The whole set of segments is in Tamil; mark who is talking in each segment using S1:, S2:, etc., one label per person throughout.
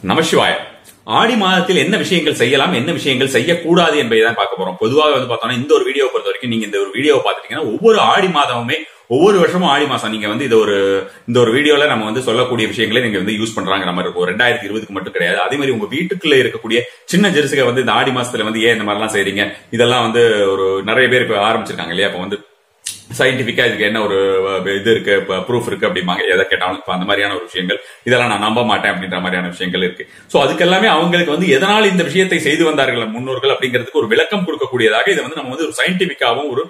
S1: நமசிவாய ஆடி மாதத்தில் என்ன விஷயங்கள் செய்யலாம் என்ன விஷயங்கள் செய்யக்கூடாது என்பதை தான் பார்க்க போறோம் பொதுவாக வந்து பார்த்தோம்னா இந்த ஒரு வீடியோ பொறுத்த வரைக்கும் நீங்க இந்த ஒரு வீடியோ பார்த்துட்டீங்கன்னா ஒவ்வொரு ஆடி மாதமுமே ஒவ்வொரு வருஷமும் ஆடி மாசம் நீங்க வந்து இது ஒரு இந்த ஒரு வீடியோல நம்ம வந்து சொல்லக்கூடிய விஷயங்களை நீங்க வந்து யூஸ் பண்றாங்க நம்ம இருக்கும் ரெண்டாயிரத்தி இருபதுக்கு மட்டும் கிடையாது அதே மாதிரி உங்க வீட்டுக்குள்ள இருக்கக்கூடிய சின்ன ஜெருசுக வந்து இந்த ஆடி மாசத்துல வந்து ஏன் இந்த மாதிரிலாம் செய்றீங்க இதெல்லாம் வந்து ஒரு நிறைய பேர் இப்ப ஆரம்பிச்சிருக்காங்க இல்லையா இப்ப வந்து சயின்டிபிக்கா இதுக்கு என்ன ஒரு அஹ், இது இருக்கு ப்ரூஃப் இருக்கு அப்படிம்பாங்க எதை கேட்டாலும் இப்ப அந்த மாதிரியான ஒரு விஷயங்கள் இதெல்லாம் நான் நம்ப மாட்டேன் அப்படின்ற மாதிரியான விஷயங்கள் இருக்கு சோ அதுக்கு எல்லாமே அவங்களுக்கு வந்து எதனால் இந்த விஷயத்தை செய்து வந்தார்கள் முன்னோர்கள் அப்படிங்கிறதுக்கு ஒரு விளக்கம் கொடுக்கக்கூடியதாக இதை வந்து நம்ம வந்து ஒரு சயின்டிபிக்காவும் ஒரு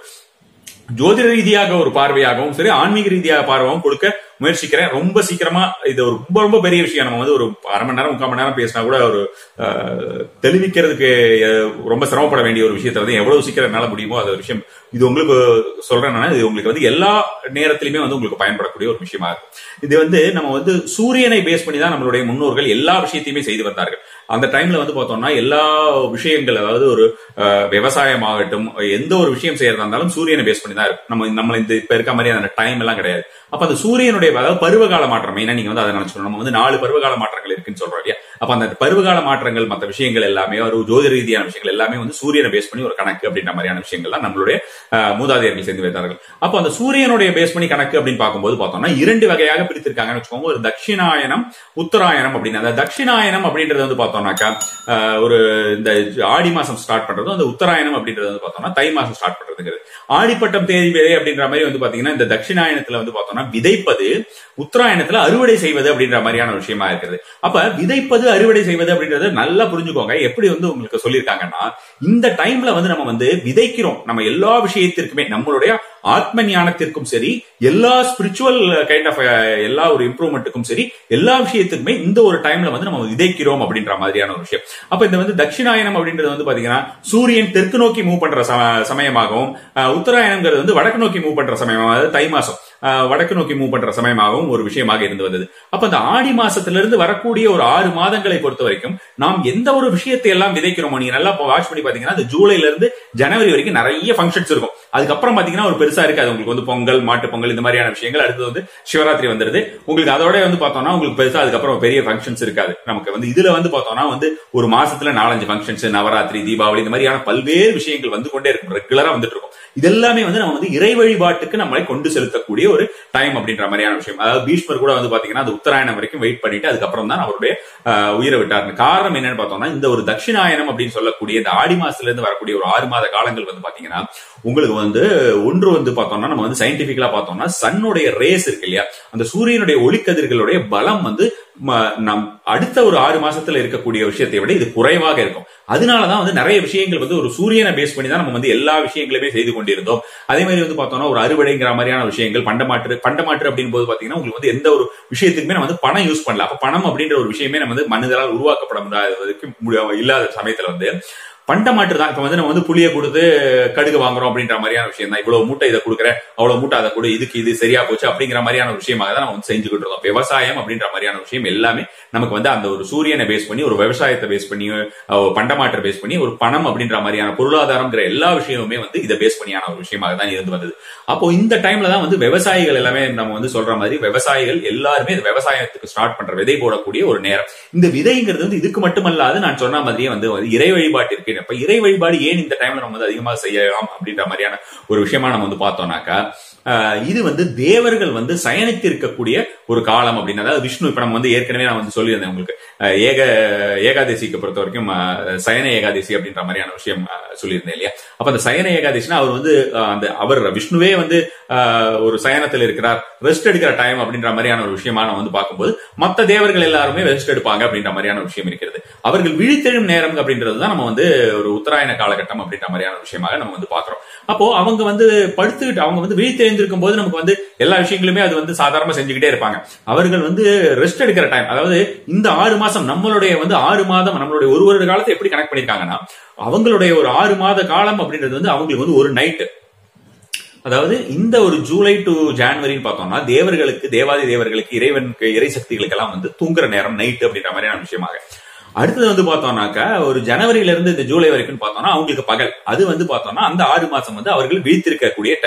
S1: ஜோதிட ரீதியாக ஒரு பார்வையாகவும் சரி ஆன்மீக ரீதியாக பார்வையாகவும் கொடுக்க முயற்சிக்கிறேன் ரொம்ப சீக்கிரமா இது ஒரு ரொம்ப ரொம்ப பெரிய விஷயம் நம்ம வந்து ஒரு அரை மணி நேரம் முக்கால் மணி நேரம் பேசினா கூட ஒரு அஹ், தெளிவிக்கிறதுக்கு அஹ், ரொம்ப சிரமப்பட வேண்டிய ஒரு விஷயத்தை வந்து எவ்வளவு சீக்கிரம் என்னால முடியுமோ அது ஒரு விஷயம் இது உங்களுக்கு சொல்றேன்னா இது உங்களுக்கு வந்து எல்லா நேரத்திலுமே வந்து உங்களுக்கு பயன்படக்கூடிய ஒரு விஷயமா இருக்கும் இது வந்து நம்ம வந்து சூரியனை பேஸ் பண்ணி தான் நம்மளுடைய முன்னோர்கள் எல்லா விஷயத்தையுமே செய்து வந்தார்கள் அந்த டைம்ல வந்து பார்த்தோம்னா எல்லா விஷயங்கள் அதாவது ஒரு அஹ், விவசாயமாகட்டும் எந்த ஒரு விஷயம் செய்யறதா இருந்தாலும் சூரியனை பேஸ் பண்ணி தான் இருக்கும் நம்ம நம்ம இந்த இப்ப இருக்க மாதிரி அந்த டைம் எல்லாம் கிடையாது அப்ப அந்த சூரியனுடைய அதாவது பருவகால மாற்றம் மெயினா நீங்க வந்து அதை நினைச்சுக்கணும் நம்ம வந்து நாலு பருவகால மாற்றங்கள் இருக்குன்னு சொல்றோம் இல்லையா அப்ப அந்த பருவகால மாற்றங்கள் மற்ற விஷயங்கள் எல்லாமே ஒரு ஜோதிட ரீதியான விஷயங்கள் எல்லாமே வந்து சூரியனை பேஸ் பண்ணி ஒரு கணக்கு அப்படின்ற மாதிரியான விஷயங்கள் தான் நம்மளுடைய அஹ், மூதாதையர்கள் செய்து வைத்தார்கள் அப்போ அந்த சூரியனுடைய பேஸ் பண்ணி கணக்கு அப்படின்னு பார்க்கும்போது பார்த்தோம்னா இரண்டு வகையாக பிரித்திருக்காங்கன்னு வச்சுக்கோங்க ஒரு தட்சிணாயனம் உத்தராயணம் அப்படின்னு அந்த தட்சிணாயனம் அப்படின்றது வந்து பார்த்தோம்னாக்கா அஹ், ஒரு இந்த ஆடி மாசம் ஸ்டார்ட் பண்றது அந்த உத்தராயணம் அப்படின்றது வந்து பார்த்தோம்னா தை மாசம் ஸ்டார்ட் பண்றதுங்கிறது ஆடிப்பட்டம் தேதி விதை அப்படின்ற மாதிரி வந்து பாத்தீங்கன்னா இந்த தட்சிணாயனத்துல வந்து பார்த்தோம்னா விதைப்பது உத்தராயணத்துல அறுவடை செய்வது அப்படின்ற மாதிரியான ஒரு விஷயமா இருக்குது அப்ப விதைப்பது அறுவடை செய்வது அப்படின்றத நல்லா புரிஞ்சுக்கோங்க எப்படி வந்து உங்களுக்கு சொல்லியிருக்காங்கன்னா இந்த டைம்ல வந்து நம்ம வந்து விதைக்கிறோம் நம்ம எல்லா விஷயத்திற்குமே நம்மளுடைய ஆத்ம ஞானத்திற்கும் சரி எல்லா ஸ்பிரிச்சுவல் கைண்ட் ஆஃப் எல்லா ஒரு இம்ப்ரூவ்மெண்ட்டுக்கும் சரி எல்லா விஷயத்துக்குமே இந்த ஒரு டைம்ல வந்து நம்ம விதைக்கிறோம் அப்படின்ற மாதிரியான ஒரு விஷயம் அப்ப இந்த வந்து தட்சிணாயனம் அப்படின்றது வந்து பாத்தீங்கன்னா சூரியன் தெற்கு நோக்கி மூவ் பண்ற சம- சமயமாகவும் அஹ், உத்தராயணம்ங்கிறது வந்து வடக்கு நோக்கி மூவ் பண்ற சமயமாக அதாவது தை மாசம் அஹ், வடக்கு நோக்கி மூவ் பண்ற சமயமாகவும் ஒரு விஷயமாக இருந்து வந்தது அப்ப அந்த ஆடி மாசத்திலிருந்து வரக்கூடிய ஒரு ஆறு மாதங்களை பொறுத்த வரைக்கும் நாம் எந்த ஒரு விஷயத்தை எல்லாம் விதைக்கிறோமோ நீங்க நல்லா வாட்ச் பண்ணி பாத்தீங்கன்னா இந்த ஜூலைல இருந்து ஜனவரி வரைக்கும் நிறைய ஃபங்க்ஷன்ஸ் இருக்கும் அதுக்கப்புறம் பாத்தீங்கன்னா ஒரு பெருசா இருக்காது உங்களுக்கு வந்து பொங்கல் மாட்டு பொங்கல் இந்த மாதிரியான விஷயங்கள் அடுத்து வந்து சிவராத்திரி வந்துருது உங்களுக்கு அதோட வந்து பார்த்தோம்னா உங்களுக்கு பெருசா அதுக்கப்புறம் பெரிய ஃபங்க்ஷன்ஸ் இருக்காது நமக்கு வந்து இதுல வந்து பார்த்தோம்னா வந்து ஒரு மாசத்துல நாலஞ்சு ஃபங்க்ஷன்ஸ் நவராத்திரி தீபாவளி இந்த மாதிரியான பல்வேறு விஷயங்கள் வந்து கொண்டே இருக்கும் ரெகுலரா வந்துட்டு இருக்கும் இதெல்லாமே வந்து நம்ம வந்து இறை வழிபாட்டுக்கு நம்மளை கொண்டு செலுத்தக்கூடிய ஒரு டைம் அப்படின்ற மாதிரியான விஷயம் அதாவது பீஷ்மர் கூட வந்து பாத்தீங்கன்னா அது உத்தராயணம் வரைக்கும் வெயிட் பண்ணிட்டு அதுக்கப்புறம் தான் அவருடைய ஆஹ், உயிரை விட்டார் காரணம் என்னன்னு பார்த்தோம்னா இந்த ஒரு தட்சிணாயனம் அப்படின்னு சொல்லக்கூடிய இந்த ஆடி மாசத்துல இருந்து வரக்கூடிய ஒரு ஆறு மாத காலங்கள் வந்து பாத்தீங்கன்னா உங்களுக்கு வந்து ஒன்று வந்து பார்த்தோம்னா நம்ம வந்து சயின்டிபிக்கலா பார்த்தோம்னா சன்னுடைய ரேஸ் இருக்கு இல்லையா அந்த சூரியனுடைய ஒளிக்கதிர்களுடைய பலம் வந்து ம- நம் அடுத்த ஒரு ஆறு மாசத்துல இருக்கக்கூடிய விஷயத்தை விட இது குறைவாக இருக்கும் அதனாலதான் வந்து நிறைய விஷயங்கள் வந்து ஒரு சூரியனை பேஸ் பண்ணி தான் நம்ம வந்து எல்லா விஷயங்களுமே செய்து கொண்டிருந்தோம் அதே மாதிரி வந்து பார்த்தோம்னா ஒரு அறுவடைங்கிற மாதிரியான விஷயங்கள் பண்டமாற்று பண்டமாற்று அப்படின்னு போது பாத்தீங்கன்னா உங்களுக்கு வந்து எந்த ஒரு விஷயத்துக்குமே நம்ம வந்து பணம் யூஸ் பண்ணல அப்ப பணம் அப்படின்ற ஒரு விஷயமே நம்ம வந்து மனிதரால் உருவாக்கப்பட முடியாததுக்கு முடிய- இல்லாத சமயத்துல வந்து பண்டமாற்று தான் இப்ப வந்து நம்ம வந்து புளிய கொடுத்து கடுகு வாங்குறோம் அப்படின்ற மாதிரியான விஷயம் தான் இவ்வளவு மூட்டை இதை கொடுக்குறேன் அவ்வளவு மூட்டை அதை கொடு இதுக்கு இது சரியா போச்சு அப்படிங்கிற மாதிரியான ஒரு விஷயமாக தான் நம்ம வந்து செஞ்சுக்கிட்டு இருக்கோம் விவசாயம் அப்படின்ற மாதிரியான விஷயம் எல்லாமே நமக்கு வந்து அந்த ஒரு சூரியனை பேஸ் பண்ணி ஒரு விவசாயத்தை பேஸ் பண்ணி அஹ், பண்டமாற்றை பேஸ் பண்ணி ஒரு பணம் அப்படின்ற மாதிரியான பொருளாதாரம்ங்கிற எல்லா விஷயமுமே வந்து இதை பேஸ் பண்ணியான ஒரு விஷயமாக தான் இருந்து வந்தது அப்போ இந்த டைம்ல தான் வந்து விவசாயிகள் எல்லாமே நம்ம வந்து சொல்ற மாதிரி விவசாயிகள் எல்லாருமே இந்த விவசாயத்துக்கு ஸ்டார்ட் பண்ற விதை போடக்கூடிய ஒரு நேரம் இந்த விதைங்கிறது வந்து இதுக்கு மட்டுமல்லாது நான் சொன்ன மாதிரியே வந்து வந்து இறை வழிபாட்டிற்கு அப்ப இறை வழிபாடு ஏன் இந்த டைம்ல நம்ம வந்து அதிகமாக செய்யலாம் அப்படின்ற மாதிரியான ஒரு விஷயமா நம்ம வந்து பார்த்தோம்னாக்கா ஆஹ், இது வந்து தேவர்கள் வந்து சயனித்து இருக்கக்கூடிய ஒரு காலம் அப்படின்னு அதாவது விஷ்ணு இப்ப நம்ம வந்து ஏற்கனவே நான் வந்து சொல்லியிருந்தேன் உங்களுக்கு ஆஹ், ஏக ஏகாதசிக்கு பொறுத்த வரைக்கும் ஆஹ், சயன ஏகாதசி அப்படின்ற மாதிரியான விஷயம் ஆஹ், சொல்லியிருந்தேன் இல்லையா அப்ப அந்த சயன ஏகாதசினா அவர் வந்து ஆஹ், அந்த அவர் விஷ்ணுவே வந்து ஆஹ், ஒரு சயனத்தில் இருக்கிறார் ரெஸ்ட் எடுக்கிற டைம் அப்படின்ற மாதிரியான ஒரு விஷயமா நம்ம வந்து பார்க்கும்போது மத்த தேவர்கள் எல்லாருமே ரெஸ்ட் எடுப்பாங்க அப்படின்ற மாதிரியான ஒரு விஷயம் இருக்கிறது அவர்கள் விழித்தெழும் நேரம் அப்படின்றது தான் நம்ம வந்து ஒரு உத்தராயண காலகட்டம் அப்படின்ற மாதிரியான ஒரு விஷயமாக நம்ம வந்து பாக்குறோம் அப்போ அவங்க வந்து படுத்துக்கிட்டு அவங்க வந்து விழித்தெழுந்திருக்கும் போது நமக்கு வந்து எல்லா விஷயங்களுமே அது வந்து சாதாரணமா செஞ்சுக்கிட்டே இருப்பாங்க அவர்கள் வந்து ரெஸ்ட் எடுக்கிற டைம் அதாவது இந்த ஆறு மாசம் நம்மளுடைய வந்து ஆறு மாதம் நம்மளுடைய ஒரு வருட காலத்தை எப்படி கனெக்ட் பண்ணிருக்காங்கன்னா அவங்களுடைய ஒரு ஆறு மாத காலம் அப்படின்றது வந்து அவங்களுக்கு வந்து ஒரு நைட்டு அதாவது இந்த ஒரு ஜூலை டு ஜான்வரின்னு பார்த்தோம்னா தேவர்களுக்கு தேவாதி தேவர்களுக்கு இறைவனுக்கு இறை சக்திகளுக்கெல்லாம் வந்து தூங்குற நேரம் நைட் அப்படின்ற மாதிரியான விஷயமாக அடுத்தது வந்து பார்த்தோம்னாக்கா ஒரு ஜனவரியில இருந்து இந்த ஜூலை வரைக்கும் பார்த்தோம்னா அவங்களுக்கு பகல் அது வந்து பார்த்தோம்னா அந்த ஆறு மாசம் வந்து அவர்கள் விழித்திருக்கக்கூடிய time.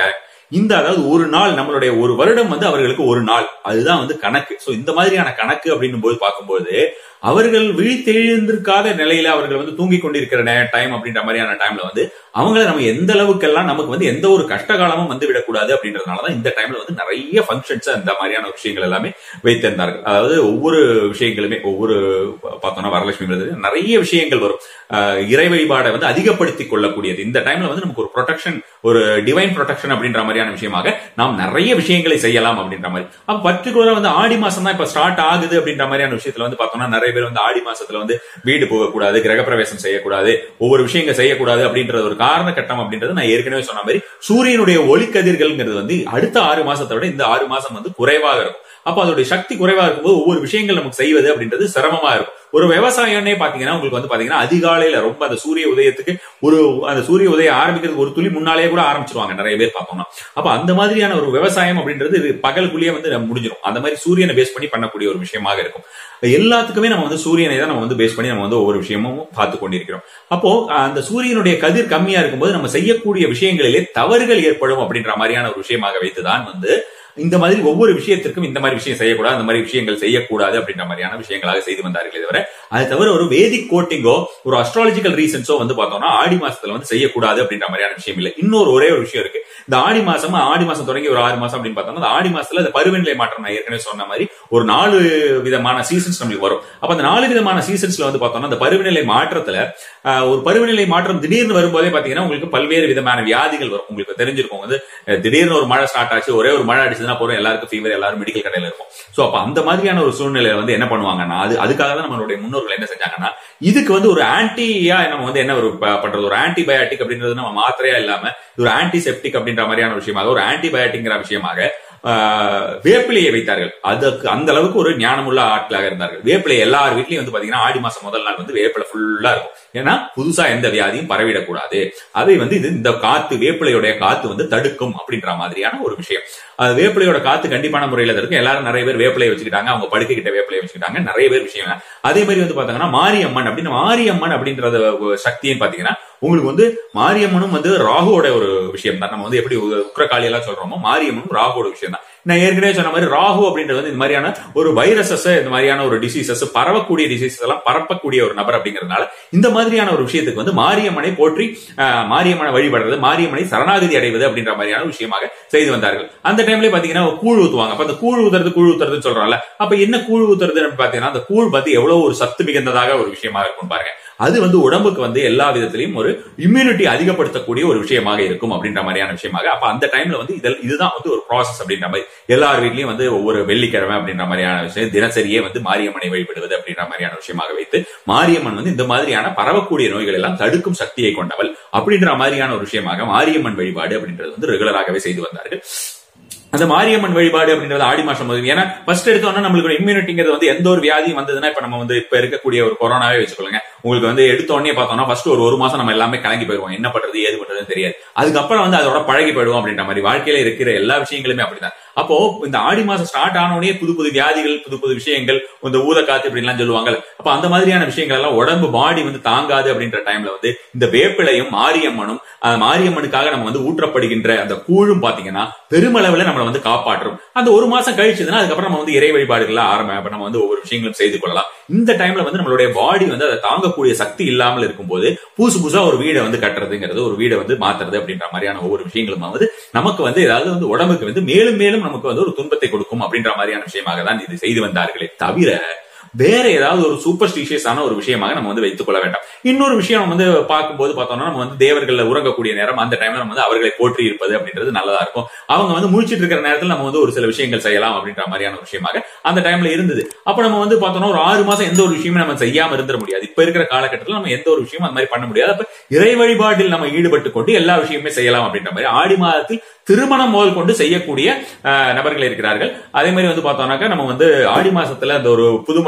S1: இந்த அதாவது ஒரு நாள் நம்மளுடைய ஒரு வருடம் வந்து அவர்களுக்கு ஒரு நாள் அதுதான் வந்து கணக்கு சோ இந்த மாதிரியான கணக்கு அப்படின்னும் போது பார்க்கும்போது அவர்கள் விழித்தெழுந்திருக்காத நிலையில அவர்கள் வந்து தூங்கி கொண்டிருக்கிற டைம் அப்படின்ற மாதிரியான டைம்ல வந்து அவங்கள நம்ம எந்த அளவுக்கெல்லாம் நமக்கு வந்து எந்த ஒரு கஷ்டகாலமும் வந்து விடக்கூடாது அப்படின்றதுனாலதான் இந்த டைம்ல வந்து நிறைய ஃபங்க்ஷன்ஸ் அந்த மாதிரியான விஷயங்கள் எல்லாமே வைத்திருந்தார்கள் அதாவது ஒவ்வொரு விஷயங்களுமே ஒவ்வொரு பார்த்தோம்னா வரலட்சுமி விரதம் நிறைய விஷயங்கள் வரும் அஹ் இறை வழிபாடை வந்து அதிகப்படுத்தி கொள்ளக்கூடியது இந்த டைம்ல வந்து நமக்கு ஒரு ப்ரொடெக்ஷன் ஒரு டிவைன் ப்ரொடெக்ஷன் அப்படின்ற மாதிரியான விஷயமாக நாம் நிறைய விஷயங்களை செய்யலாம் அப்படின்ற மாதிரி அப்ப பர்டிகுலரா வந்து ஆடி மாசம் தான் இப்ப ஸ்டார்ட் ஆகுது அப்படின்ற மாதிரியான விஷயத்துல வந்து பார்த்தோம்னா நிறைய பேர் வந்து ஆடி மாசத்துல வந்து வீடு போகக்கூடாது கிரகப்பிரவேசம் செய்யக்கூடாது ஒவ்வொரு விஷயங்கள் செய்யக்கூடாது அப்படின்றது ஒரு காரண கட்டம் அப்படின்றது நான் ஏற்கனவே சொன்ன மாதிரி சூரியனுடைய ஒளிக்கதிர்கள்ங்கிறது வந்து அடுத்த ஆறு மாசத்தை விட இந்த ஆறு மாசம் வந்து குறைவாக இருக்கும் அப்ப அதோடைய சக்தி குறைவா இருக்கும்போது ஒவ்வொரு விஷயங்கள் நமக்கு செய்வது அப்படின்றது சிரமமா இருக்கும் ஒரு விவசாயம்னே பாத்தீங்கன்னா உங்களுக்கு வந்து பாத்தீங்கன்னா அதிகாலையில ரொம்ப அந்த சூரிய உதயத்துக்கு ஒரு அந்த சூரிய உதயம் ஆரம்பிக்கிறதுக்கு ஒரு துளி முன்னாலேயே கூட ஆரம்பிச்சிருவாங்க நிறைய பேர் பார்த்தோம்னா அப்ப அந்த மாதிரியான ஒரு விவசாயம் அப்படின்றது இது பகலுக்குள்ளேயே வந்து நம்ம முடிஞ்சிடும் அந்த மாதிரி சூரியனை பேஸ் பண்ணி பண்ணக்கூடிய ஒரு விஷயமாக இருக்கும் எல்லாத்துக்குமே நம்ம வந்து சூரியனை தான் நம்ம வந்து பேஸ் பண்ணி நம்ம வந்து ஒவ்வொரு விஷயமும் பார்த்து கொண்டிருக்கிறோம் அப்போ அந்த சூரியனுடைய கதிர் கம்மியா இருக்கும்போது நம்ம செய்யக்கூடிய விஷயங்களிலே தவறுகள் ஏற்படும் அப்படின்ற மாதிரியான ஒரு விஷயமாக வைத்துதான் வந்து இந்த மாதிரி ஒவ்வொரு விஷயத்திற்கும் இந்த மாதிரி விஷயம் செய்யக்கூடாது அந்த மாதிரி விஷயங்கள் செய்யக்கூடாது அப்படின்ற மாதிரியான விஷயங்களாக செய்து வந்தார்களே தவிர அது தவிர ஒரு வேதிக் கோட்டிங்கோ ஒரு அஸ்ட்ராலஜிக்கல் ரீசன்ஸோ வந்து பார்த்தோம்னா ஆடி மாசத்துல வந்து செய்யக்கூடாது அப்படின்ற மாதிரியான விஷயம் இல்லை இன்னொரு ஒரே ஒரு விஷயம் இருக்கு இந்த ஆடி மாசம் ஆடி மாசம் தொடங்கி ஒரு ஆறு மாசம் அப்படின்னு பார்த்தோம்னா அந்த ஆடி மாசத்துல இந்த பருவநிலை மாற்றம் நான் ஏற்கனவே சொன்ன மாதிரி ஒரு நாலு விதமான சீசன்ஸ் நம்மளுக்கு வரும் அப்ப அந்த நாலு விதமான சீசன்ஸ்ல வந்து பார்த்தோம்னா அந்த பருவநிலை மாற்றத்துல ஆஹ், ஒரு பருவநிலை மாற்றம் திடீர்னு வரும்போதே பாத்தீங்கன்னா உங்களுக்கு பல்வேறு விதமான வியாதிகள் வரும் உங்களுக்கு தெரிஞ்சிருக்கும் வந்து அஹ், திடீர்னு ஒரு மழை ஸ்டார்ட் ஆச்சு ஒரே ஒரு மழை அடிச்சதுன்னா போறோம் எல்லாருக்கும் ஃபீவர் எல்லாரும் மெடிக்கல் கடையில இருக்கும் சோ அப்ப அந்த மாதிரியான ஒரு சூழ்நிலையில வந்து என்ன பண்ணுவாங்கன்னா அது அதுக்காக தான் நம்மளுடைய முன்னோர்கள் என்ன செஞ்சாங்கன்னா இதுக்கு வந்து ஒரு ஆன்டியா நம்ம வந்து என்ன ஒரு ப- பண்றது ஒரு ஆன்டிபயாட்டிக் அப்படின்றது நம்ம மாத்திரையா இல்லாம இது ஒரு ஆன்டிசெப்டிக் அப்படின்ற மாதிரியான விஷயமாக ஒரு ஆன்டிபயாட்டிக்ங்கிற விஷயமாக ஆஹ், வேப்பிலையை வைத்தார்கள் அதுக்கு அந்த அளவுக்கு ஒரு ஞானமுள்ள ஆட்களாக இருந்தார்கள் வேப்பிலை எல்லார் வீட்லயும் வந்து பாத்தீங்கன்னா ஆடி மாசம் முதல் நாள் வந்து வேப்பிலை ஃபுல்லா இருக்கும் ஏன்னா புதுசா எந்த வியாதியும் பரவிடக்கூடாது அதை வந்து இது இந்த காத்து வேப்பிலையுடைய காத்து வந்து தடுக்கும் அப்படின்ற மாதிரியான ஒரு விஷயம் அது வேப்பிலையோட காத்து கண்டிப்பான முறையில இருக்கும் எல்லாரும் நிறைய பேர் வேப்பிலையை வச்சுக்கிட்டாங்க அவங்க படுக்கை கிட்ட வேப்பிலையை வச்சுக்கிட்டாங்க நிறைய பேர் விஷயம் அதே மாதிரி வந்து பாத்தீங்கன்னா மாரியம்மன் அப்படின்னு மாரியம்மன் அப்படின்றத சக்தின்னு பாத்தீங்கன்னா உங்களுக்கு வந்து மாரியம்மனும் வந்து ராகுவோட ஒரு விஷயம் தான் நம்ம வந்து எப்படி உக்ரகாளி எல்லாம் சொல்றோமோ மாரியம்மனும் ராகுவோட விஷயம் தான் நான் ஏற்கனவே சொன்ன மாதிரி ராகு அப்படின்றது வந்து இந்த மாதிரியான ஒரு வைரஸஸ் இந்த மாதிரியான ஒரு டிசீசஸ் பரவக்கூடிய டிசீசஸ் எல்லாம் பரப்பக்கூடிய ஒரு நபர் அப்படிங்கறதுனால இந்த மாதிரியான ஒரு விஷயத்துக்கு வந்து மாரியம்மனை போற்றி ஆஹ், மாரியம்மனை வழிபடுறது மாரியம்மனை சரணாகதி அடைவது அப்படின்ற மாதிரியான விஷயமாக செய்து வந்தார்கள் அந்த டைம்ல பாத்தீங்கன்னா கூழ் ஊத்துவாங்க அப்ப அந்த கூழ் ஊத்துறது கூழ் ஊத்துறதுன்னு சொல்றோம்ல அப்ப என்ன கூழ் ஊத்துறது அப்படின்னு பாத்தீங்கன்னா அந்த கூழ் வந்து எவ்வளவு ஒரு சத்து மிகுந்ததாக ஒரு விஷயமா இருக்கும் பாருங்க அது வந்து உடம்புக்கு வந்து எல்லா விதத்திலையும் ஒரு இம்யூனிட்டி அதிகப்படுத்தக்கூடிய ஒரு விஷயமாக இருக்கும் அப்படின்ற மாதிரியான விஷயமாக அப்ப அந்த டைம்ல வந்து இதில் இதுதான் வந்து ஒரு ப்ராசஸ் அப்படின்ற மாதிரி எல்லார் வீட்லயும் வந்து ஒவ்வொரு வெள்ளிக்கிழமை அப்படின்ற மாதிரியான விஷயம் தினசரியே வந்து மாரியம்மனை வழிபடுவது அப்படின்ற மாதிரியான விஷயமாக வைத்து மாரியம்மன் வந்து இந்த மாதிரியான பரவக்கூடிய நோய்கள் எல்லாம் தடுக்கும் சக்தியை கொண்டவள் அப்படின்ற மாதிரியான ஒரு விஷயமாக மாரியம்மன் வழிபாடு அப்படின்றது வந்து ரெகுலராகவே செய்து வந்தார்கள் அந்த மாரியம்மன் வழிபாடு அப்படின்றது ஆடி மாசம் முதல் ஏன்னா ஃபர்ஸ்ட் எடுத்தோம்னா நம்மளுக்கு இம்யூனிட்டிங்கிறது வந்து எந்த ஒரு வியாதியும் வந்ததுன்னா இப்ப நம்ம வந்து இப்ப இருக்கக்கூடிய ஒரு கொரோனாவே வச்சுக்கொள்ளுங்க உங்களுக்கு வந்து எடுத்த உடனே பார்த்தோம்னா ஃபர்ஸ்ட் ஒரு ஒரு மாசம் நம்ம எல்லாமே கலங்கி போயிடுவோம் என்ன பண்றது ஏது பண்றதுன்னு தெரியாது அதுக்கப்புறம் வந்து அதோட பழகி போயிடுவோம் அப்படின்ற மாதிரி வாழ்க்கையில இருக்கிற எல்லா விஷயங்களுமே அப்படிதான் அப்போ இந்த ஆடி மாசம் ஸ்டார்ட் ஆன உடனே புது புது வியாதிகள் புது புது விஷயங்கள் இந்த ஊத காத்து இப்படிலாம் சொல்லுவாங்கல்ல அப்ப அந்த மாதிரியான விஷயங்கள் எல்லாம் உடம்பு பாடி வந்து தாங்காது அப்படின்ற டைம்ல வந்து இந்த வேப்பிலையும் மாரியம்மனும் அந்த மாரியம்மனுக்காக நம்ம வந்து ஊற்றப்படுகின்ற அந்த கூழும் பாத்தீங்கன்னா பெருமளவுல நம்மளை வந்து காப்பாற்றும் அந்த ஒரு மாசம் கழிச்சதுன்னா அதுக்கப்புறம் நம்ம வந்து இறை வழிபாடுகள் ஆரம்ப அப்ப நம்ம வந்து ஒவ்வொரு விஷயங்களும் செய்து கொள்ளலாம் இந்த டைம்ல வந்து நம்மளுடைய பாடி வந்து அதை தாங்கக்கூடிய சக்தி இல்லாமல் இருக்கும்போது புதுசு புதுசா ஒரு வீடை வந்து கட்டுறதுங்கிறது ஒரு வீடை வந்து மாத்துறது அப்படின்ற மாதிரியான ஒவ்வொரு விஷயங்களும் வந்து நமக்கு வந்து ஏதாவது வந்து உடம்புக்கு வந்து மேலும் மேலும் நமக்கு வந்து ஒரு துன்பத்தை கொடுக்கும் அப்படின்ற மாதிரியான விஷயமாக தான் இது செய்து வந்தார்களே தவிர வேற ஏதாவது ஒரு சூப்பர்ஸ்டிஷியஸான ஒரு விஷயமாக நம்ம வந்து வைத்துக் கொள்ள வேண்டாம் இன்னொரு விஷயம் நம்ம வந்து பார்க்கும்போது பார்த்தோம்னா நம்ம வந்து தேவர்கள்ல உறங்கக்கூடிய நேரம் அந்த டைம்ல நம்ம வந்து அவர்களை போற்றி இருப்பது அப்படின்றது நல்லதா இருக்கும் அவங்க வந்து முழிச்சிட்டு இருக்கிற நேரத்தில் நம்ம வந்து ஒரு சில விஷயங்கள் செய்யலாம் அப்படின்ற மாதிரியான ஒரு விஷயமாக அந்த டைம்ல இருந்தது அப்ப நம்ம வந்து பார்த்தோம்னா ஒரு ஆறு மாசம் எந்த ஒரு விஷயமும் நம்ம செய்யாம இருந்துட முடியாது இப்ப இருக்கிற காலகட்டத்தில் நம்ம எந்த ஒரு விஷயமும் அந்த மாதிரி பண்ண முடியாது அப்ப இறை வழிபாட்டில் நம்ம ஈடுபட்டு கொண்டு எல்லா விஷயமே செய்யலாம் அப்படின்ற மாதிரி ஆடி மாதத்தில் திருமணம் முதல் கொண்டு செய்யக்கூடிய அஹ், நபர்கள் இருக்கிறார்கள் அதே மாதிரி வந்து பார்த்தோம்னாக்கா நம்ம வந்து ஆடி மாசத்துல அந்த ஒரு புதுமக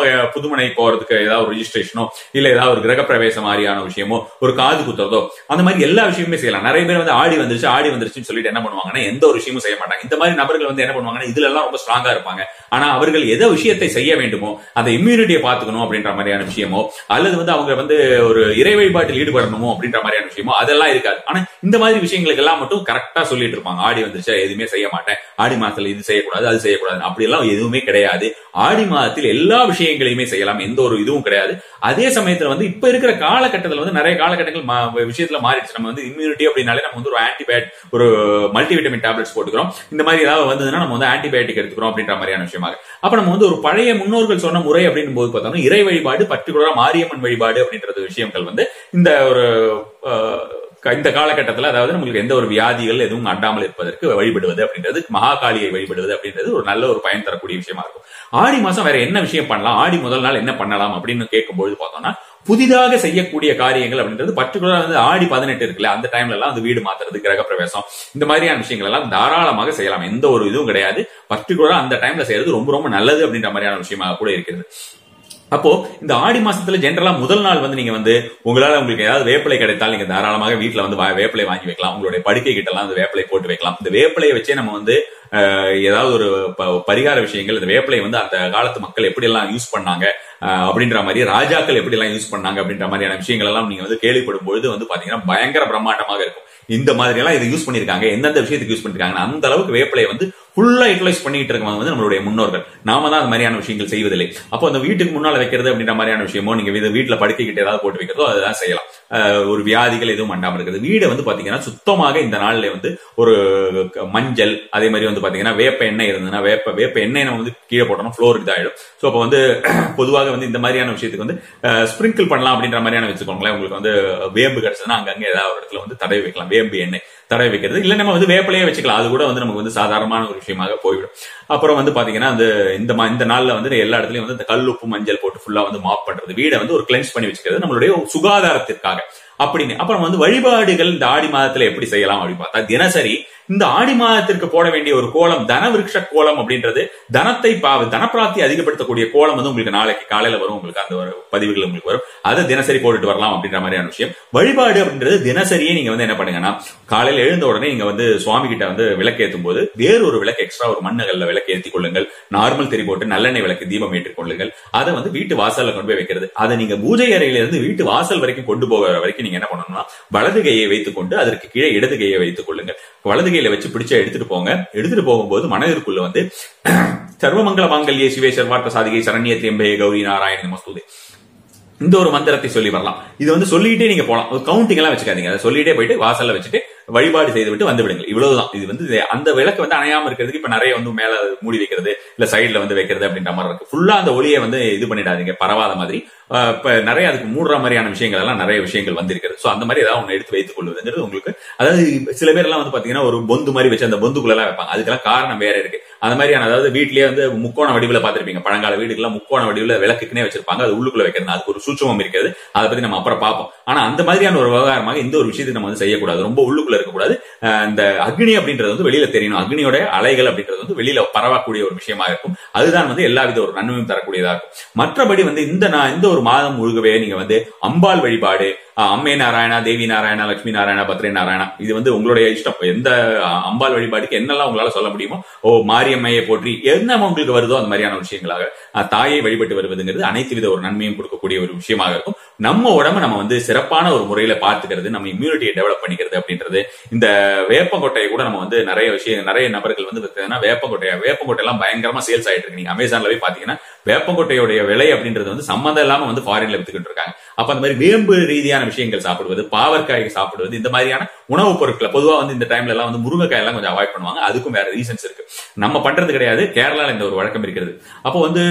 S1: புதுமனை போறதுக்கு ஏதாவது ஒரு ரிஜிஸ்ட்ரேஷனோ இல்ல ஏதாவது ஒரு கிரக பிரவேசம் மாதிரியான விஷயமோ ஒரு காது குத்துறதோ அந்த மாதிரி எல்லா விஷயமுமே செய்யலாம் நிறைய பேர் வந்து ஆடி வந்துருச்சு ஆடி வந்துருச்சுன்னு சொல்லிட்டு என்ன பண்ணுவாங்கன்னா எந்த ஒரு விஷயமும் செய்ய மாட்டாங்க இந்த மாதிரி நபர்கள் வந்து என்ன பண்ணுவாங்கன்னா இதுல எல்லாம் ரொம்ப ஸ்ட்ராங்கா இருப்பாங்க ஆனா அவர்கள் எதை விஷயத்தை செய்ய வேண்டுமோ அந்த இம்யூனிட்டியை பாத்துக்கணும் அப்படின்ற மாதிரியான விஷயமோ அல்லது வந்து அவங்க வந்து ஒரு இறை வழிபாட்டில் ஈடுபடணுமோ அப்படின்ற மாதிரியான விஷயமோ அதெல்லாம் இருக்காது ஆனா இந்த மாதிரி விஷயங்களுக்கு எல்லாம் மட்டும் கரெக்டா சொல்லிட்டு இருப்பாங்க ஆடி வந்துருச்சா எதுவுமே செய்ய மாட்டேன் ஆடி மாசத்துல இது செய்யக்கூடாது அது செய்யக்கூடாது அப்படி எல்லாம் எதுவுமே கிடையாது ஆடி மாதத்தில் எல்லா விஷயங்களையுமே செய்யலாம் எந்த ஒரு இதுவும் கிடையாது அதே சமயத்துல வந்து இப்ப இருக்கிற காலகட்டத்தில் வந்து நிறைய காலகட்டங்கள் மா- விஷயத்துல மாறிடுச்சு நம்ம வந்து இம்யூனிட்டி அப்படின்னாலே நம்ம வந்து ஒரு ஆன்டிபயோட் ஒரு மல்டிவிட்டமின் டேப்லெட்ஸ் போட்டுக்கிறோம் இந்த மாதிரி ஏதாவது வந்ததுன்னா நம்ம வந்து ஆன்டிபயோட்டிக் எடுத்துக்கிறோம் அப்படின்ற மாதிரியான விஷயமாக அப்ப நம்ம வந்து ஒரு பழைய முன்னோர்கள் சொன்ன முறை அப்படின்னு போது பார்த்தோம்னா இறை வழிபாடு பர்டிகுலரா மாரியம்மன் வழிபாடு அப்படின்றது விஷயங்கள் வந்து இந்த ஒரு அஹ், க- இந்த காலகட்டத்தில் அதாவது நம்மளுக்கு எந்த ஒரு வியாதிகள் எதுவும் அண்டாமல் இருப்பதற்கு வழிபடுவது அப்படின்றது மகாகாளியை வழிபடுவது அப்படின்றது ஒரு நல்ல ஒரு பயன் தரக்கூடிய விஷயமா இருக்கும் ஆடி மாசம் வேற என்ன விஷயம் பண்ணலாம் ஆடி முதல் நாள் என்ன பண்ணலாம் அப்படின்னு கேட்கும்போது பார்த்தோம்னா புதிதாக செய்யக்கூடிய காரியங்கள் அப்படின்றது பர்டிகுலரா வந்து ஆடி பதினெட்டு இருக்குல்ல அந்த டைம்ல எல்லாம் வந்து வீடு மாத்துறது கிரக பிரவேசம் இந்த மாதிரியான விஷயங்கள் எல்லாம் தாராளமாக செய்யலாம் எந்த ஒரு இதுவும் கிடையாது பர்டிகுலரா அந்த டைம்ல செய்யறது ரொம்ப ரொம்ப நல்லது அப்படின்ற மாதிரியான விஷயமாக கூட இருக்கிறது அப்போ இந்த ஆடி மாசத்துல ஜென்ரலா முதல் நாள் வந்து நீங்க வந்து உங்களால உங்களுக்கு ஏதாவது வேப்பிலை கிடைத்தால் நீங்க தாராளமாக வீட்ல வந்து வா- வேப்பிலை வாங்கி வைக்கலாம் உங்களுடைய படுக்கை கிட்ட எல்லாம் அந்த வேப்பிலை போட்டு வைக்கலாம் இந்த வேப்பிலையை வச்சே நம்ம வந்து அஹ், ஏதாவது ஒரு ப- பரிகார விஷயங்கள் இந்த வேப்பிலை வந்து அந்த காலத்து மக்கள் எப்படி எல்லாம் யூஸ் பண்ணாங்க அஹ், அப்படின்ற மாதிரி ராஜாக்கள் எப்படி எல்லாம் யூஸ் பண்ணாங்க அப்படின்ற மாதிரியான விஷயங்கள் எல்லாம் நீங்க வந்து கேள்விப்படும் பொழுது வந்து பாத்தீங்கன்னா பயங்கர பிரம்மாண்டமாக இருக்கும் இந்த மாதிரி எல்லாம் இதை யூஸ் பண்ணிருக்காங்க எந்தெந்த விஷயத்துக்கு யூஸ் பண்ணிருக்காங்க அந்த அளவுக்கு வேப்பிலையை வந்து ஃபுல்லா யூட்டிலைஸ் பண்ணிட்டு இருக்கவங்க வந்து நம்மளுடைய முன்னோர்கள் நாம தான் அந்த மாதிரியான விஷயங்கள் செய்வதில்லை அப்போ அந்த வீட்டுக்கு முன்னால வைக்கிறது அப்படின்ற மாதிரியான விஷயமோ நீங்க வீடு- வீட்டுல படுக்கைக்கிட்ட ஏதாவது போட்டு வைக்கிறதோ அதெல்லாம் செய்யலாம் அஹ் ஒரு வியாதிகள் எதுவும் அண்டாம இருக்குது வீடை வந்து பாத்தீங்கன்னா சுத்தமாக இந்த நாள்ல வந்து ஒரு க- மஞ்சள் அதே மாதிரி வந்து பாத்தீங்கன்னா வேப்ப எண்ணெய் இருந்ததுன்னா வேப்ப வேப்ப எண்ணெய் நம்ம வந்து கீழே போட்டோம்னா ஃப்ளோர் இதாயிடும் ஸோ அப்போ வந்து பொதுவாக வந்து இந்த மாதிரியான விஷயத்துக்கு வந்து ஸ்ப்ரிங்கிள் பண்ணலாம் அப்படின்ற மாதிரியான வச்சுக்கோங்களேன் உங்களுக்கு வந்து வேம்பு கிடைச்சதுன்னா அங்கங்க ஏதாவது ஒரு இடத்துல வந்து தடவி வைக்கலாம் வேம்பு எண்ணெய் தடவி வைக்கிறது இல்ல நம்ம வந்து வேப்பிலையே வச்சுக்கலாம் அது கூட வந்து நமக்கு வந்து சாதாரணமான ஒரு விஷயமாக போய்விடும் அப்புறம் வந்து பாத்தீங்கன்னா அந்த இந்த மா- இந்த நாள்ல வந்து எல்லா இடத்துலயும் வந்து இந்த கல் உப்பு மஞ்சள் போட்டு ஃபுல்லா வந்து மாப் பண்றது வீடை வந்து ஒரு கிளென்ஸ் பண்ணி வச்சுக்கிறது நம்மளுடைய சுகாதாரத்திற்காக அப்படின்னு அப்புறம் வந்து வழிபாடுகள் இந்த ஆடி மாதத்துல எப்படி செய்யலாம் அப்படின்னு பார்த்தா தினசரி இந்த ஆடி மாதத்திற்கு போட வேண்டிய ஒரு கோலம் தன விருட்ச கோலம் அப்படின்றது தனத்தை பா- தனப்பிராப்தி அதிகப்படுத்தக்கூடிய கோலம் வந்து உங்களுக்கு நாளைக்கு காலையில வரும் உங்களுக்கு அந்த ஒரு பதிவுகள் உங்களுக்கு வரும் அதை தினசரி போட்டுட்டு வரலாம் அப்படின்ற மாதிரியான விஷயம் வழிபாடு அப்படின்றது தினசரியே நீங்க வந்து என்ன பண்ணுங்கன்னா காலையில எழுந்த உடனே நீங்க வந்து சுவாமி கிட்ட வந்து விளக்கேற்றும் போது வேறு ஒரு விளக்கு எக்ஸ்ட்ரா ஒரு மண்ணுகள்ல விளக்கு ஏற்றி கொள்ளுங்கள் நார்மல் திரி போட்டு நல்லெண்ணெய் விளக்கு தீபம் ஏற்றிக் கொள்ளுங்கள் அதை வந்து வீட்டு வாசல்ல கொண்டு போய் வைக்கிறது அதை நீங்க பூஜை அறையில இருந்து வீட்டு வாசல் வரைக்கும் கொண்டு போகிற வரைக்கும் நீங்க என்ன பண்ணணும்னா வலது கையை வைத்துக் கொண்டு அதற்கு கீழே இடது கையை வைத்துக் கொள்ளுங்கள் வலது கையில வச்சு பிடிச்ச எடுத்துட்டு போங்க எடுத்துட்டு போகும்போது மனதிற்குள்ள வந்து சர்வமங்கல மாங்கல்யே சிவே சர்வார்த்த சாதிகை சரண்ய திரியம்பே கௌரி நாராயண நமஸ்துதே இந்த ஒரு மந்திரத்தை சொல்லி வரலாம் இது வந்து சொல்லிட்டே நீங்க போலாம் ஒரு கவுண்டிங் எல்லாம் வச்சுக்காதீங்க அதை சொல்லிட்டே போயிட்டு வாசல்ல வச்சுட்டு வழிபாடு செய்து விட்டு வந்து விடுங்கள் இவ்வளவுதான் இது வந்து இது- அந்த விளக்கு வந்து அணையாம இருக்கிறதுக்கு இப்ப நிறைய வந்து மேல மூடி வைக்கிறது இல்ல சைடுல வந்து வைக்கிறது அப்படின்ற மாதிரி இருக்கு ஃபுல்லா அந்த ஒளியை வந்து இது பண்ணிடாதீங்க பரவாத மாதிரி அஹ், இப்ப நிறைய அதுக்கு மூடுற மாதிரியான விஷயங்கள் எல்லாம் நிறைய விஷயங்கள் வந்திருக்கிறது சோ அந்த மாதிரி ஏதாவது ஒன்று எடுத்து வைத்துக் கொள்வதுங்கிறது உங்களுக்கு அதாவது இப்ப சில பேர் எல்லாம் வந்து பாத்தீங்கன்னா ஒரு பொந்து மாதிரி வச்சு அந்த பொந்துக்குள்ள எல்லாம் வைப்பாங்க அதுக்கெல்லாம் காரணம் வேற இருக்கு அந்த மாதிரியான அதாவது வீட்லயே வந்து முக்கோண வடிவில் பார்த்திருப்பீங்க பழங்கால வீடுகள்லாம் முக்கோண வடிவில் விளக்குக்குனே வச்சிருப்பாங்க அது உள்ளுக்குள்ள வைக்கிறது அதுக்கு ஒரு சூட்சமம் இருக்கிறது அதை பத்தி நம்ம அப்புறம் பார்ப்போம் ஆனா அந்த மாதிரியான ஒரு விவகாரமாக இந்த ஒரு விஷயத்தை நம்ம வந்து செய்யக்கூடாது ரொம்ப உள்ளுக்குள்ள இருக்கக்கூடாது அஹ் இந்த அக்னி அப்படின்றது வந்து வெளியில தெரியணும் அக்னியோட அலைகள் அப்படின்றது வந்து வெளியில பரவக்கூடிய ஒரு விஷயமா இருக்கும் அதுதான் வந்து எல்லா வித ஒரு நன்மையும் தரக்கூடியதா இருக்கும் மற்றபடி வந்து இந்த நா- இந்த ஒரு மாதம் முழுகவே நீங்க வந்து அம்பாள் வழிபாடு அஹ் அம்மே நாராயணா தேவி நாராயணா லட்சுமி நாராயணா பத்ரே நாராயணா இது வந்து உங்களுடைய இஷ்டம் எந்த அஹ், அம்பாள் வழிபாடுக்கு என்னெல்லாம் உங்களால சொல்ல முடியுமோ ஓ மாரியம்மையை போற்றி என்ன உங்களுக்கு வருதோ அந்த மாதிரியான விஷயங்களாக அஹ், தாயை வழிபட்டு வருவதுங்கிறது அனைத்து வித ஒரு நன்மையும் கொடுக்கக்கூடிய ஒரு விஷயமாக இருக்கும் நம்ம உடம்ப நம்ம வந்து சிறப்பான ஒரு முறையில பார்த்துக்கிறது நம்ம இம்யூனிட்டியை டெவலப் பண்ணிக்கிறது அப்படின்றது இந்த வேப்பங்கொட்டையை கூட நம்ம வந்து நிறைய விஷயம் நிறைய நபர்கள் வந்து பார்த்தீங்கன்னா வேப்பங்கொட்டையா வேப்பங்கொட்டை எல்லாம் பயங்கரமா சேல்ஸ் ஆயிட்டு இருக்கு நீங்க அமேசான்ல போய் பாத்தீங்கன்னா வேப்பங்கொட்டையுடைய விலை அப்படின்றது வந்து சம்மந்தம் இல்லாம வந்து ஃபாரின்ல வித்துக்கிட்டு இருக்காங்க அப்ப அந்த மாதிரி வேம்பு ரீதியான விஷயங்கள் சாப்பிடுவது பாவற்காய் சாப்பிடுவது இந்த மாதிரியான உணவுப் பொருட்களை பொதுவா வந்து இந்த டைம்ல எல்லாம் வந்து முருங்கைக்காய் எல்லாம் கொஞ்சம் அவாய்ட் பண்ணுவாங்க அதுக்கும் வேற ரீசன்ஸ் இருக்கு நம்ம பண்றது கிடையாது கேரளால இந்த ஒரு வழக்கம் இருக்கிறது அப்போ வந்து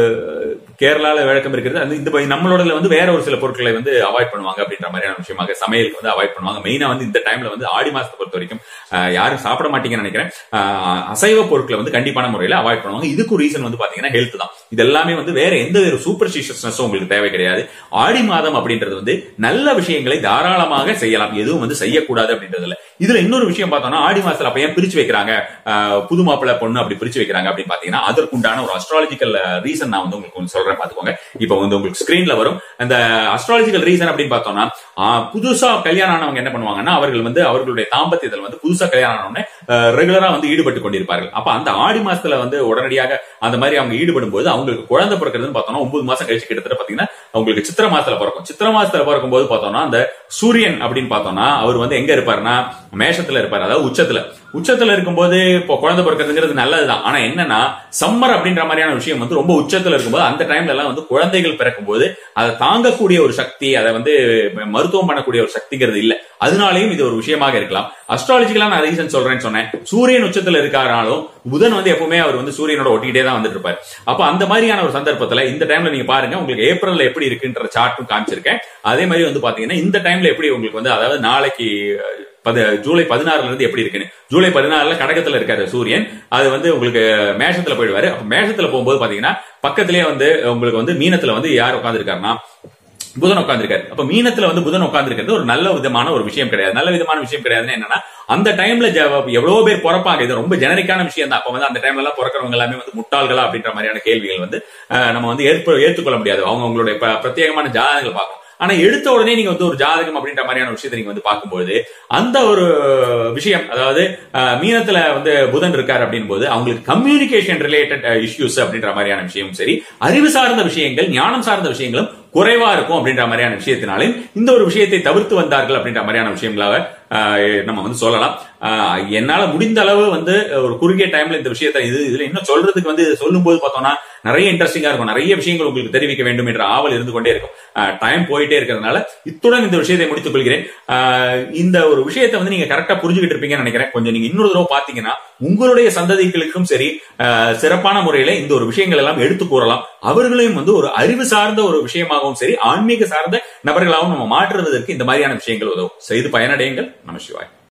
S1: கேரளால வழக்கம் இருக்கிறது அந்த இந்த ப- நம்மளோட வந்து வேற ஒரு சில பொருட்களை வந்து அவாய்ட் பண்ணுவாங்க அப்படின்ற மாதிரியான விஷயமாக சமையலுக்கு வந்து அவாய்ட் பண்ணுவாங்க மெயினா வந்து இந்த டைம்ல வந்து ஆடி மாசத்தை பொறுத்த வரைக்கும் அஹ், யாரும் சாப்பிட மாட்டீங்கன்னு நினைக்கிறேன் அஹ், அசைவ பொருட்களை வந்து கண்டிப்பான முறையில அவாய்ட் பண்ணுவாங்க இதுக்கு ரீசன் வந்து பாத்தீங்கன்னா ஹெல்த் தான் இது எல்லாமே வந்து வேற எந்த ஒரு சூப்பர்ஸ்டிஷியஸ்னஸும் உங்களுக்கு தேவை கிடையாது ஆடி மாதம் அப்படின்றது வந்து நல்ல விஷயங்களை தாராளமாக செய்யலாம் எதுவும் வந்து செய்யக்கூடாது அப்படின்றது இல்ல இதுல இன்னொரு விஷயம் பார்த்தோம்னா ஆடி மாசத்துல அப்ப ஏன் பிரிச்சு வைக்கிறாங்க ஆஹ் புது மாப்பிள்ளை பொண்ணு அப்படி பிரிச்சு வைக்கிறாங்க அப்படின்னு பாத்தீங்கன்னா அதற்குண்டான ஒரு அஸ்ட்ராலஜிக்கல் ரீசன் நான் வந்து உங்களுக்கு கொஞ்சம் சொல்றேன் பாத்துக்கோங்க இப்போ வந்து உங்களுக்கு ஸ்கிரீன்ல வரும் அந்த அஸ்ட்ராலஜிக்கல் ரீசன் அப்படின்னு பார்த்தோம்னா ஆஹ் புதுசா கல்யாணம் ஆனவங்க என்ன பண்ணுவாங்கன்னா அவர்கள் வந்து அவர்களுடைய தாம்பத்தியத்தில் வந்து புதுசா கல்யாணம் ஆனவங்க ரெகுலரா வந்து ஈடுபட்டு கொண்டிருப்பார்கள் அப்ப அந்த ஆடி மாசத்துல வந்து உடனடியாக அந்த மாதிரி அவங்க ஈடுபடும் போது அவங்களுக்கு குழந்தை பிறக்கிறதுன்னு பார்த்தோம்னா ஒன்பது மாசம் கழிச்சு கிட்டத்தட்ட பாத்தீங்கன்னா அவங்களுக்கு சித்திர மாசத்துல பிறக்கும் சித்திர மாசத்துல பிறக்கும் போது பார்த்தோம்னா அந்த சூரியன் அப்படின்னு பார்த்தோம்னா அவர் வந்து எங்க இருப்பாருன்னா மேஷத்துல இருப்பாரு அதாவது உச்சத்துல உச்சத்துல இருக்கும்போது இப்போ குழந்தை பிறக்கிறதுங்கிறது நல்லதுதான் ஆனா என்னன்னா சம்மர் அப்படின்ற மாதிரியான விஷயம் வந்து ரொம்ப உச்சத்துல இருக்கும்போது அந்த டைம்ல எல்லாம் வந்து குழந்தைகள் பிறக்கும் போது அதை தாங்கக்கூடிய ஒரு சக்தி அதை வந்து மருத்துவம் பண்ணக்கூடிய ஒரு சக்திங்கிறது இல்ல அதனாலையும் இது ஒரு விஷயமாக இருக்கலாம் அஸ்ட்ராலஜிக்கலா நான் ரீசன் சொல்றேன்னு சொன்னேன் சூரியன் உச்சத்துல இருக்காராலும் புதன் வந்து எப்பவுமே அவர் வந்து சூரியனோட ஒட்டிக்கிட்டே தான் வந்துட்டு இருப்பாரு அப்ப அந்த மாதிரியான ஒரு சந்தர்ப்பத்துல இந்த டைம்ல நீங்க பாருங்க உங்களுக்கு ஏப்ரல்ல எப்படி இருக்குன்ற சார்ட்டும் காமிச்சிருக்கேன் அதே மாதிரி வந்து பாத்தீங்கன்னா இந்த டைம்ல எப்படி உங்களுக்கு வந்து அதாவது நாளைக்கு பது ஜூலை பதினாறுல இருந்து எப்படி இருக்குன்னு ஜூலை பதினாறுல கடகத்துல இருக்காரு சூரியன் அது வந்து உங்களுக்கு மேஷத்துல போயிடுவாரு அப்ப மேஷத்துல போகும்போது பாத்தீங்கன்னா பக்கத்திலேயே வந்து உங்களுக்கு வந்து மீனத்துல வந்து யார் உட்காந்துருக்காருன்னா புதன் உட்காந்துருக்காரு அப்ப மீனத்துல வந்து புதன் உட்காந்துருக்கிறது ஒரு நல்ல விதமான ஒரு விஷயம் கிடையாது நல்ல விதமான விஷயம் கிடையாதுன்னு என்னன்னா அந்த டைம்ல எவ்வளவு பேர் பிறப்பாங்க இது ரொம்ப ஜெனரிக்கான விஷயம் தான் அப்ப வந்து அந்த டைம்ல எல்லாம் பிறக்கிறவங்க எல்லாமே வந்து முட்டாள்களா அப்படின்ற மாதிரியான கேள்விகள் வந்து நம்ம வந்து ஏற்ப ஏற்றுக்கொள்ள முடியாது அவங்க அவங்களுடைய பிரத்யேகமான ஜாதகங்கள் பார்க்கணும் ஆனா எடுத்த உடனே நீங்க வந்து ஒரு ஜாதகம் அப்படின்ற மாதிரியான விஷயத்தை நீங்க வந்து பார்க்கும்போது அந்த ஒரு விஷயம் அதாவது மீனத்துல வந்து புதன் இருக்காரு அப்படின் போது அவங்களுக்கு கம்யூனிகேஷன் ரிலேட்டட் இஷ்யூஸ் அப்படின்ற மாதிரியான விஷயமும் சரி அறிவு சார்ந்த விஷயங்கள் ஞானம் சார்ந்த விஷயங்களும் குறைவா இருக்கும் அப்படின்ற மாதிரியான விஷயத்தினாலையும் இந்த ஒரு விஷயத்தை தவிர்த்து வந்தார்கள் அப்படின்ற மாதிரியான விஷயங்களாக நம்ம வந்து சொல்லலாம் என்னால முடிந்த அளவு வந்து ஒரு குறுகிய டைம்ல இந்த விஷயத்தை இது இதுல இன்னும் சொல்றதுக்கு வந்து சொல்லும் போது பார்த்தோம்னா நிறைய இன்ட்ரெஸ்டிங்கா இருக்கும் நிறைய விஷயங்கள் உங்களுக்கு தெரிவிக்க வேண்டும் என்ற ஆவல் இருந்து கொண்டே இருக்கும் டைம் போயிட்டே இருக்கிறதுனால இத்துடன் இந்த விஷயத்தை முடித்துக் கொள்கிறேன் இந்த ஒரு விஷயத்தை வந்து நீங்க கரெக்டா புரிஞ்சுக்கிட்டு இருப்பீங்கன்னு நினைக்கிறேன் கொஞ்சம் நீங்க இன்னொரு தடவை பாத்தீங்கன்னா உங்களுடைய சந்ததிகளுக்கும் சரி சிறப்பான முறையில இந்த ஒரு விஷயங்கள் எல்லாம் எடுத்து கூறலாம் அவர்களையும் வந்து ஒரு அறிவு சார்ந்த ஒரு விஷயமாகவும் சரி ஆன்மீக சார்ந்த நபர்களாகவும் நம்ம மாற்றுவதற்கு இந்த மாதிரியான விஷயங்கள் உதவும் செய்து பயனடையுங்கள் நம சிவாய்